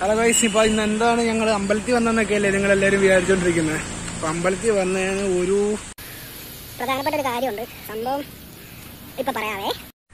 Hello guys ഇപ്പൊ ഇന്ന് എന്താണ് ഞങ്ങൾ അമ്പലത്തിൽ വന്നെന്നൊക്കെ അല്ലേ നിങ്ങൾ എല്ലാവരും വിചാരിച്ചോണ്ടിരിക്കുന്നത് അപ്പൊ അമ്പലത്തിൽ വന്നതിന് ഒരു പ്രധാനപ്പെട്ട ഒരു കാര്യമുണ്ട് സംഭവം ഇപ്പൊ പറയാവേ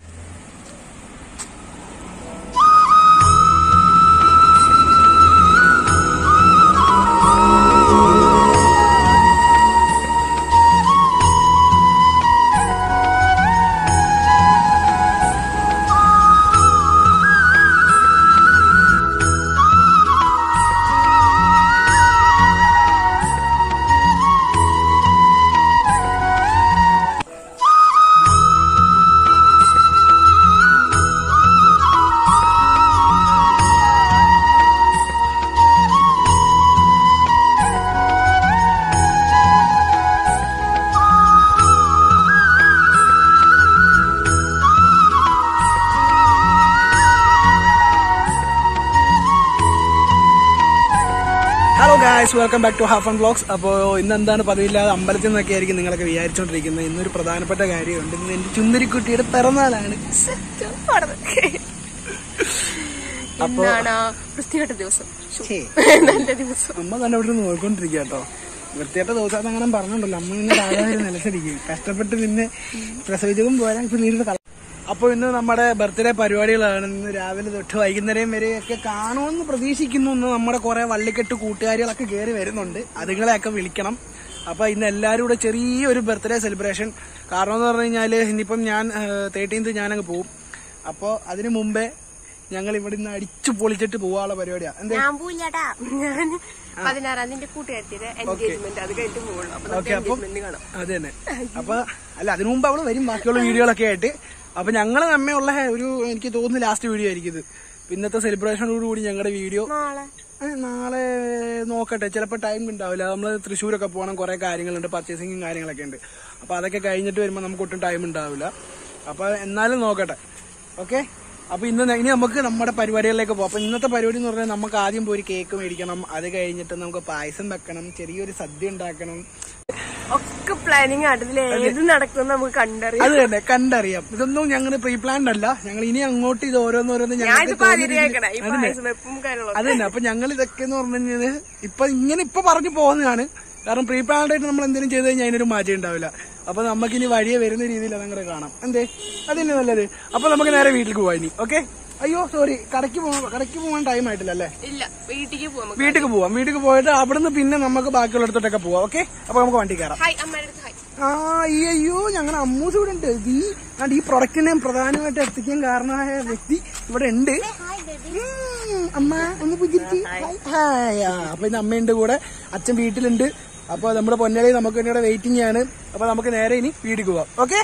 hello guys welcome back to half and blogs അപ്പോൾ ഇന്ന് എന്താണ് പതിവില്ലാതെ അമ്പലത്തിൽ നിന്നൊക്കെ ആയിരിക്കും നിങ്ങളൊക്കെ വിചാരിച്ചോണ്ടിരിക്കുന്നത് ഇന്നൊരു പ്രധാനപ്പെട്ട കാര്യമുണ്ട് ഇന്ന് എന്റെ ചുന്ദരിക്കുട്ടിയുടെ പിറന്നാളാണ് അപ്പൊ എന്നാണ് വൃത്തികെട്ട ദിവസം ശ്ശോ, ഛേ, നല്ല ദിവസം അമ്മ തന്നെ ഇവിടെ നിന്ന് നോക്കിക്കൊണ്ടിരിക്കുക കേട്ടോ വൃത്തിയായിട്ട ദിവസം അങ്ങനെ പറഞ്ഞിട്ടുണ്ടല്ലോ അമ്മ ഇങ്ങനെ താഴെ നിലച്ചിരിക്കും കഷ്ടപ്പെട്ട് നിന്നെ പ്രസവിച്ചതും പോരാ ഇപ്പൊ നീരുടെ തള അപ്പോൾ ഇന്ന് നമ്മുടെ ബർത്ത്ഡേ പരിപാടികളാണ് ഇന്ന് രാവിലെ തൊട്ട് വൈകുന്നേരം വരെ ഒക്കെ കാണുമെന്ന് പ്രതീക്ഷിക്കുന്നു ഇന്ന് നമ്മുടെ കുറെ വള്ളിക്കെട്ട് കൂട്ടുകാരികളൊക്കെ കയറി വരുന്നുണ്ട് അതുങ്ങളെയൊക്കെ വിളിക്കണം അപ്പൊ ഇന്ന് എല്ലാവരും കൂടെ ചെറിയൊരു ബർത്ത്ഡേ സെലിബ്രേഷൻ കാരണം എന്ന് പറഞ്ഞു കഴിഞ്ഞാല് ഇനിയിപ്പം ഞാൻ തേർട്ടീൻത്ത് ഞാനങ്ങ് പോവും അപ്പോൾ അതിനു മുമ്പേ ഞങ്ങൾ ഇവിടെ നിന്ന് അടിച്ചു പൊളിച്ചിട്ട് പോവാനുള്ള പരിപാടിയാ എന്താ ഞാൻ പോയില്ലാട്ടാ ഞാൻ പതിനാറാം തീയതി കൂട്ടുകാരത്തിന്റെ എൻഗേജ്മെന്റ് അത് കഴിഞ്ഞിട്ട് പോകുള്ളൂ അപ്പൊ നമുക്ക് ഓക്കെ അപ്പം എൻഗേജ്മെന്റ് കാണാം അത് തന്നെ അപ്പൊ അല്ല അതിനു മുമ്പ് അവള് വരും ബാക്കിയുള്ള വീഡിയോകളൊക്കെ ആയിട്ട് അപ്പൊ ഞങ്ങള് നമ്മയുള്ള ഒരു എനിക്ക് തോന്നുന്നു ലാസ്റ്റ് വീഡിയോ ആയിരിക്കും ഇത് ഇന്നത്തെ സെലിബ്രേഷനോട് കൂടി ഞങ്ങളുടെ വീഡിയോ നാളെ നാളെ നോക്കട്ടെ ചിലപ്പോൾ ടൈം ഉണ്ടാവില്ല നമ്മൾ തൃശ്ശൂരൊക്കെ പോകണം കുറെ കാര്യങ്ങളുണ്ട് പർച്ചേസിങ്ങും കാര്യങ്ങളൊക്കെ ഉണ്ട് അപ്പൊ അതൊക്കെ കഴിഞ്ഞിട്ട് വരുമ്പോൾ നമുക്ക് ഒട്ടും ടൈം ഉണ്ടാവില്ല അപ്പൊ എന്നാലും നോക്കട്ടെ ഓക്കെ അപ്പൊ ഇന്ന് ന- ഇനി നമുക്ക് നമ്മുടെ പരിപാടികളിലേക്ക് പോകാം അപ്പൊ ഇന്നത്തെ പരിപാടി എന്ന് പറഞ്ഞാൽ നമുക്ക് ആദ്യം പോയി ഒരു കേക്ക് മേടിക്കണം അത് കഴിഞ്ഞിട്ട് നമുക്ക് പായസം വെക്കണം ചെറിയൊരു സദ്യ ഉണ്ടാക്കണം ഒക്കെ പ്ലാനിങ് ആണ് ഇതിൽ ഏത് നടക്കും നമുക്ക് കണ്ടറിയാം അത് തന്നെ കണ്ടറിയാം ഇതൊന്നും ഞങ്ങൾ പ്രീ പ്ലാൻഡ് അല്ല ഞങ്ങൾ ഇനി അങ്ങോട്ട് ഇത് ഓരോന്നോരോന്ന് ഞാൻ ഞങ്ങൾക്ക് ഇതിപ്പോ തോന്നിയ രീതിയിൽ- ആദ്യം ഈ അത് തന്നെ. പായസം വെപ്പും കാര്യങ്ങളും അത് തന്നെ അപ്പൊ ഞങ്ങൾ ഇതൊക്കെ എന്ന് പറഞ്ഞു കഴിഞ്ഞാൽ ഇപ്പൊ ഇങ്ങനെ ഇപ്പൊ പറഞ്ഞു പോകുന്നതാണ് കാരണം പ്രീ പ്ലാൻഡ് ആയിട്ട് നമ്മൾ എന്തെങ്കിലും ചെയ്ത് കഴിഞ്ഞാൽ അതിനൊരു മാറ്റം ഉണ്ടാവില്ല അപ്പൊ നമുക്ക് ഇനി വഴിയെ വരുന്ന രീതിയിൽ അതങ്ങനെ കാണാം എന്തേ അതന്നെ നല്ലത് അപ്പൊ നമുക്ക് നേരെ വീട്ടിലേക്ക് പോവാം ഇനി ഓക്കെ അയ്യോ സോറി കടയ്ക്ക് പോവാൻ കടയ്ക്ക് പോകാൻ ടൈം ആയിട്ടില്ല അല്ലേ ഇല്ല വീട്ടിലേക്ക് പോവാം നമുക്ക് വീട്ടിലേക്ക് പോവാം വീട്ടിലേക്ക് പോയിട്ട് അവിടുന്ന് പിന്നെ നമുക്ക് ബാക്കിയുള്ളിടത്തോട്ടൊക്കെ പോവാം ഓക്കെ അപ്പൊ നമുക്ക് വണ്ടി കയറാം ഹായ് അമ്മയുടെ അടുത്ത് ഹായ് ആ ഈ അയ്യോ ഞങ്ങൾ അമ്മൂസ് ഇവിടെ ഉണ്ട് ഈ ആണ്ട് ഈ പ്രൊഡക്റ്റിനെ പ്രധാനമായിട്ട് എത്തിക്കാൻ കാരണമായ വ്യക്തി ഇവിടെ ഉണ്ട് ഉം, അമ്മ ഒന്ന് പുതിരിച്ച് ഹായ് ആ അപ്പൊ ഇന്ന് അമ്മയുണ്ട് കൂടെ അച്ഛൻ വീട്ടിലുണ്ട് അപ്പൊ നമ്മുടെ പൊന്നലി നമുക്ക് വേണ്ടി ഇവിടെ വെയിറ്റിംഗ് ആണ് അപ്പൊ നമുക്ക് നേരെ ഇനി വീട്ടിൽ പോവാം ഓക്കെ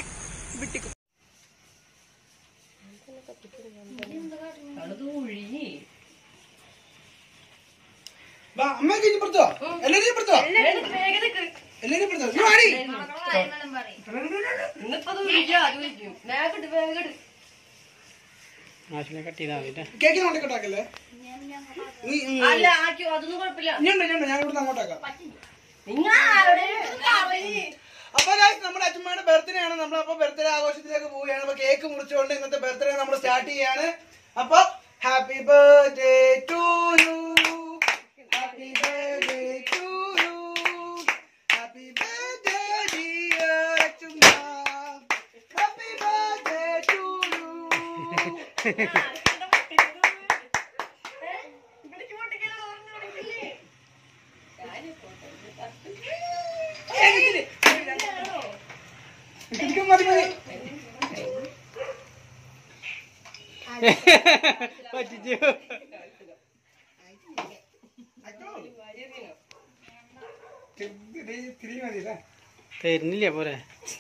അമ്മയ്ക്ക് ഇപ്പുറത്തോ എല്ലാരും ഇപ്പുറത്തോ എല്ലാരും ഇപ്പുറത്തോ നീ വാടി. കേക്കിന് കൊണ്ടിട്ടാക്കല്ലേ ഇനിയുണ്ട് ഇനിയുണ്ട് ഞാൻ ഇവിടുന്ന് അങ്ങോട്ടാക്കാം അപ്പൊ guys, നമ്മുടെ അച്ഛമ്മയുടെ ബർത്ത്ഡേ ആണ് നമ്മൾ അപ്പൊ ബർത്ത്ഡേ ആഘോഷത്തിലേക്ക് പോവുകയാണ് അപ്പൊ കേക്ക് മുറിച്ചുകൊണ്ട് ഇന്നത്തെ ബർത്ത്ഡേ നമ്മൾ സ്റ്റാർട്ട് ചെയ്യാണ് അപ്പൊ happy birthday to you happy birthday to you happy birthday dear അച്ഛമ്മ ഹാപ്പി ബർത്ത്ഡേ ടു യു മതി മതി തിരി മതി അല്ലേ തരുന്നില്ല പോരെ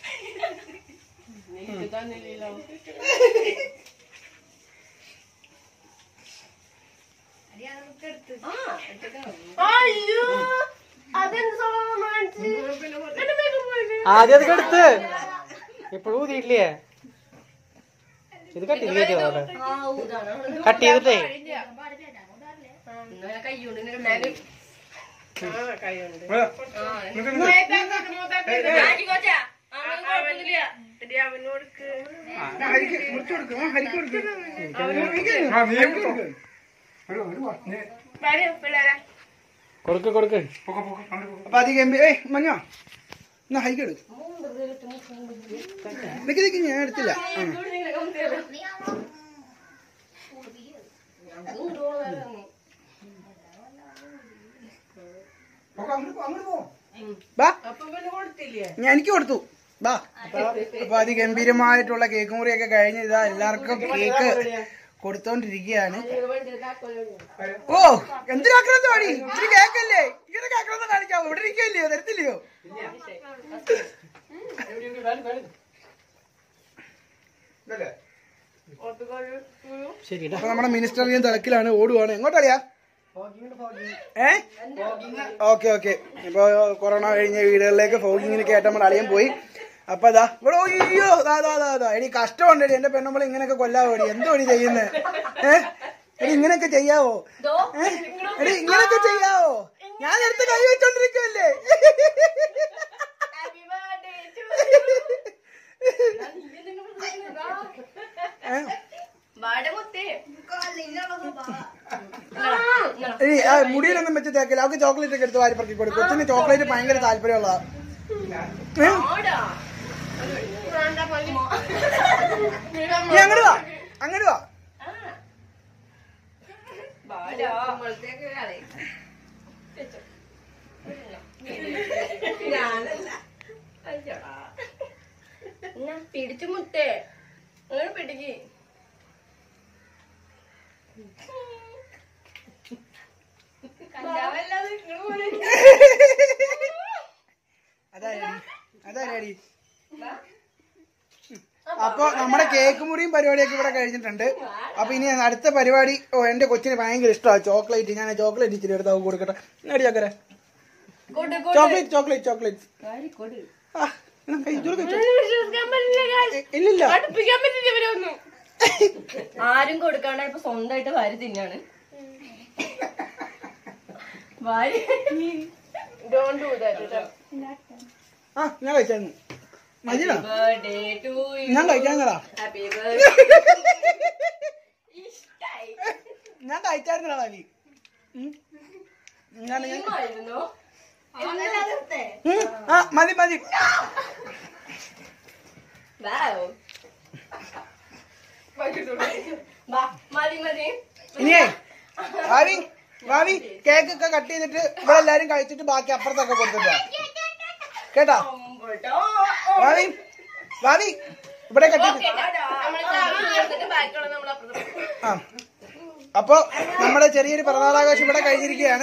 അയ്യോ അതെന്ത് സംഭവം കാണിച്ച്? എന്റെ makeup പോയില്ലേ? ആദ്യം അതൊക്കെ എടുത്ത് ഇപ്പോഴും ഊതിയിട്ടില്ലേ ഇത് കട്ട് ചെയ്ത് കയറ്റിയോ അവിടെ കട്ട് ചെയ്തിട്ടേ ഹരിക്ക് മുറിച്ചു കൊടുക്കും ഹരിക്ക് കൊടുക്കും ഹരിക്ക് കൊടുക്കും പിള്ളേരെ കൊടുക്ക് കൊടുക്ക് അപ്പൊ അധികം എം ഏയ് മഞ്ഞോ എന്നാ ഹൈക്കെടു നിക്ക് നിക്ക് ഞാൻ എടുത്തില്ല ഉം. ബാ ഞാൻ എനിക്ക് കൊടുത്തു ബാ അപ്പൊ അതിഗംഭീരമായിട്ടുള്ള കേക്ക് മുറിയൊക്കെ കഴിഞ്ഞ് ഇതാ എല്ലാവർക്കും കേക്ക് കൊടുത്തോണ്ടിരിക്കുകയാണ് ഓ എന്തിനാക്കണം പാടി ഇച്ചിരി കേക്കല്ലേ ഇങ്ങനെ കേക്കണം കാണിക്കാവോ ഇവിടെ ഇരിക്കല്ലയോ തരത്തില്ലയോ ശരിടാ അപ്പൊ നമ്മുടെ മിനിസ്റ്ററിയും തിളക്കിലാണ് ഓടുവാണ് എങ്ങോട്ടറിയാ ഏ ഓക്കെ ഓക്കെ ഇപ്പൊ കൊറോണ കഴിഞ്ഞ വീടുകളിലേക്ക് ഫോഗിങ്ങിന് കേട്ട നമ്മൾ അളിയൻ പോയി അപ്പൊ അതാ ഇവിടെ അയ്യോ ദാ ദാ ദാ ദാ എടി കഷ്ടമുണ്ടടി എന്റെ പെണ്ണുമ്പോൾ ഇങ്ങനെയൊക്കെ കൊല്ലാവോടി എന്തോ എടി ചെയ്യുന്നേ ഏ എടി ഇങ്ങനെയൊക്കെ ചെയ്യാവോ ഏ? എടി ഇങ്ങനെയൊക്കെ ചെയ്യാവോ ഞാൻ എടുത്ത് കൈ വെച്ചോണ്ടിരിക്കുവല്ലേ ഏ? എടി ആ മുടിയിലൊന്നും വെച്ച് തേക്കില്ല അവർക്ക് ചോക്ലേറ്റ് ഒക്കെ എടുത്ത് വാരിപ്പറക്കി കൊടുക്കും കൊച്ചിന് ചോക്ലേറ്റ് ഭയങ്കര താല്പര്യമുള്ളതാ ഏ? നീ അങ്ങോട്ട് വാ അങ്ങോട്ട് വാ പിടിച്ചു മുത്തേ അങ്ങനെ പിടിക്ക് കഞ്ചാവല്ലാതെ ഇങ്ങള് പോലെ അതാരടി അതാരടി അപ്പൊ നമ്മുടെ കേക്ക് മുറിയും പരിപാടിയൊക്കെ ഇവിടെ കഴിഞ്ഞിട്ടുണ്ട് അപ്പൊ ഇനി അടുത്ത പരിപാടി ഓ എന്റെ കൊച്ചിന് ഭയങ്കര ഇഷ്ടമാണ് ചോക്ലേറ്റ് ഞാൻ ചോക്ലേറ്റ് ഇച്ചിരി എടുത്ത് അവൾക്ക് കൊടുക്കട്ടെ അടി ചക്കരെ കൊടു ചോക്ലേറ്റ് ചോക്ലേറ്റ് ചോക്ലേറ്റ് കൊടു ആ, എന്നാ കൈ, ഇതുകൂടെ കഴിച്ചോ. വിശ്വസിക്കാൻ പറ്റില്ല guys. ഇ- ഇല്ലില്ല അടുപ്പിക്കാൻ പറ്റില്ല ഇവരൊന്നും ആരും കൊടുക്കാണ്ട് ഇപ്പൊ സ്വന്തമായിട്ട് വാരി തിന്നാണ് വാരി ഡോണ്ട് ഡു ദാറ്റ് ആ ഞാൻ കഴിച്ചായിരുന്നു മതിയാ ബർത്ത്ഡേ ടു യു ഞാൻ കഴിക്കാന്നടാ ഹാപ്പി ബർത്ത്ഡേ ഇഷ്ടായി ഞാൻ കഴിച്ചായിരുന്നടാ നീ ഉം. ഞാൻ ഞാൻ ആയിരുന്നു ഉം. ആ മതി മതി വാവ് മതി മതി ഇനിയേ ഭാവി ഭാവി കേക്ക് ഒക്കെ കട്ട് ചെയ്തിട്ട് ഇവിടെ എല്ലാരും കഴിച്ചിട്ട് ബാക്കി അപ്പുറത്തൊക്കെ കൊടുത്തിട്ടോ കേട്ടോ ഭാവി ഭാവി ഇവിടെ കട്ട് ചെയ്ത് ബാക്കിയുള്ള നമ്മൾ അപ്പുറത്ത് ആ അപ്പൊ നമ്മുടെ ചെറിയൊരു പിറന്നാളാഘോഷം ഇവിടെ കഴിഞ്ഞിരിക്കുകയാണ്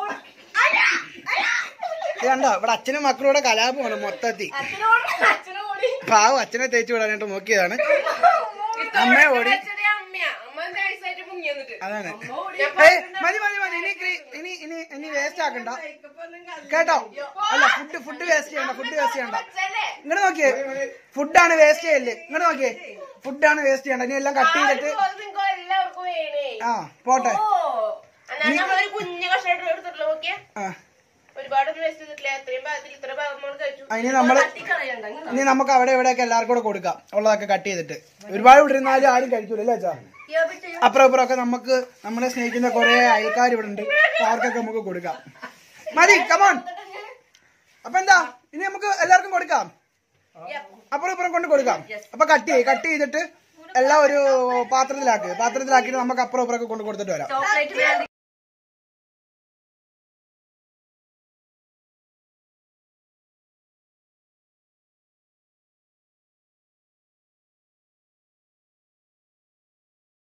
ഇത് കണ്ടോ ഇവിടെ അച്ഛനും മക്കളും ഇവിടെ കലാപമാണ് മൊത്തത്തിൽ അച്ഛനോട് അച്ഛനോട് കൂടി പാവം അച്ഛനെ തേച്ച് വിടാനായിട്ട് നോക്കിയതാണ് അമ്മ ഓടി ചെറിയ അമ്മയാ അമ്മ നൈസായിട്ട് മുങ്ങി വന്നിട്ട് അതാണ് അമ്മ ഓടി ഏയ് മതി മതി മതി ഇനി ക്രി- ഇനി ഇനി ഇനി വേസ്റ്റ് ആക്കണ്ട കേട്ടോ അല്ല ഫുഡ് ഫുഡ് വേസ്റ്റ് ചെയ്യണ്ട ഫുഡ് വേസ്റ്റ് ചെയ്യണ്ട അച്ഛനെ ഇങ്ങോട്ട് നോക്കിയേ ഫുഡാണ് വേസ്റ്റ് ചെയ്യല്ലേ ഇങ്ങോട്ട് നോക്കിയേ ഫുഡാണ് വേസ്റ്റ് ചെയ്യണ്ട ഇനി എല്ലാം കട്ട് ചെയ്തിട്ട് നിങ്ങൾക്ക് എല്ലാവർക്കും വേണേ ആ പോട്ടെ ഓ എന്നാ നമ്മളൊരു കുഞ്ഞു കഷ്ണമായിട്ട് എടുത്തിട്ടുള്ള നോക്കിയാ ആ ഒരുപാടൊന്നും വേസ്റ്റ് ചെയ്തിട്ടില്ല എത്രയും ഭാഗത്തിൽ ഇത്ര ഭാഗം നമ്മൾ കഴിച്ചു അതിന് നമ്മള് തട്ടിക്കളയണ്ട ഇങ്ങനെ. ഇനി നമുക്ക് അവിടെ ഇവിടെയൊക്കെ എല്ലാവർക്കും കൂടെ കൊടുക്കാം ഉള്ളതൊക്കെ കട്ട് ചെയ്തിട്ട് ഒരുപാട് ഇവിടെ ഇരുന്നാലും ആരും കഴിക്കൂല അല്ലേ അച്ഛാ അപ്പുറം ഇപ്പുറം ഒക്കെ നമുക്ക് നമ്മളെ സ്നേഹിക്കുന്ന കുറെ അയൽക്കാർ ഇവിടെ ഉണ്ട് അപ്പൊ അവർക്കൊക്കെ നമുക്ക് കൊടുക്കാം മതി കമോൺ അപ്പൊ എന്താ ഇനി നമുക്ക് എല്ലാവർക്കും കൊടുക്കാം അപ്പുറം ഇപ്പുറം കൊണ്ട് കൊടുക്കാം അപ്പൊ കട്ട് ചെയ്യ് കട്ട് ചെയ്തിട്ട് എല്ലാം ഒരു പാത്രത്തിലാക്ക് പാത്രത്തിലാക്കിയിട്ട് നമുക്ക് അപ്പുറം ഇപ്പുറം ഒക്കെ കൊണ്ട് കൊടുത്തിട്ട് വരാം ചോക്ലേറ്റ്